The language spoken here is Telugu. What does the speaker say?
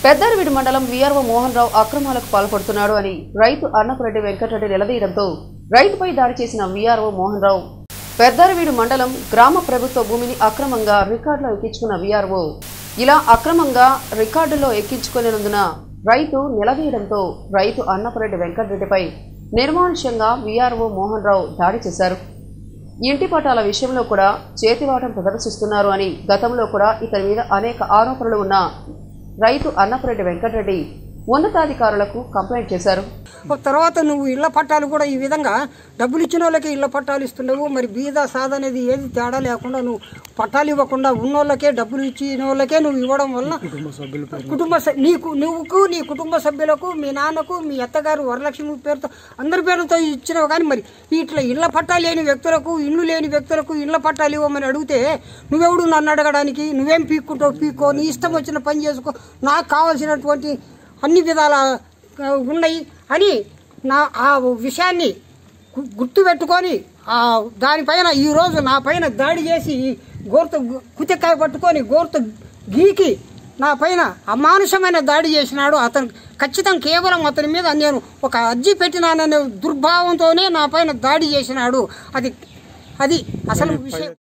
పెద్దారవీడు మండలం వీఆర్ఓ మోహన్ రావు అక్రమాలకు పాల్పడుతున్నాడు అని రైతు అన్నపురెడ్డి వెంకటరెడ్డి నిలదీయడంతో రైతుపై దాడి చేసిన వీఆర్ఓ మోహన్ రావు పెద్దారవీడు మండలం గ్రామ ప్రభుత్వ భూమిని అక్రమంగా రికార్డులో ఎక్కించుకున్న వీఆర్ఓ ఇలా అక్రమంగా రికార్డులో ఎక్కించుకునేందున రైతు నిలదీయడంతో రైతు అన్నపురెడ్డి వెంకటరెడ్డిపై నిర్మానుష్యంగా వీఆర్ఓ మోహన్ రావు దాడి చేశారు ఇంటి పటాల విషయంలో కూడా చేతివాటం ప్రదర్శిస్తున్నారు అని గతంలో కూడా ఇతని మీద అనేక ఆరోపణలు ఉన్న రైతు అన్నపురెడ్డి వెంకటరెడ్డి ఉన్నతాధికారులకు కంప్లైంట్ చేశారు ఒక తర్వాత నువ్వు ఇళ్ల పట్టాలు కూడా ఈ విధంగా డబ్బులు ఇచ్చిన వాళ్ళకి ఇళ్ల పట్టాలు ఇస్తున్నావు మరి బీద సాధ అనేది ఏది తేడా లేకుండా నువ్వు పట్టాలు ఇవ్వకుండా ఉన్నోళ్ళకే డబ్బులు ఇచ్చిన వాళ్ళకే నువ్వు ఇవ్వడం వల్ల కుటుంబ సభ్యు నీకు నువ్వుకు నీ కుటుంబ సభ్యులకు మీ నాన్నకు మీ అత్తగారు వరలక్ష్మి పేరుతో అందరి పేరుతో ఇచ్చినావు కానీ మరి ఇట్లా ఇళ్ల పట్టాలు లేని వ్యక్తులకు ఇల్లు లేని వ్యక్తులకు ఇళ్ల పట్టాలు ఇవ్వమని అడిగితే నువ్వెవడు నన్ను అడగడానికి నువ్వేం పీక్కుంటావు పీక్కో నీ ఇష్టం వచ్చిన పని చేసుకో నాకు కావాల్సినటువంటి అన్ని విధాల ఆ, ఉన్నాయి అని నా ఆ విషయాన్ని గు- గుర్తుపెట్టుకొని ఆ దానిపైన ఈరోజు నా పైన దాడి చేసి గోర్త కుతికాయ పట్టుకొని గోర్త గీకి నా పైన అమానుషమైన దాడి చేసినాడు అతను ఖచ్చితంగా కేవలం అతని మీద నేను ఒక అర్జీ పెట్టినాననే దుర్భావంతోనే నా పైన దాడి చేసినాడు అది అది అసలు విషయం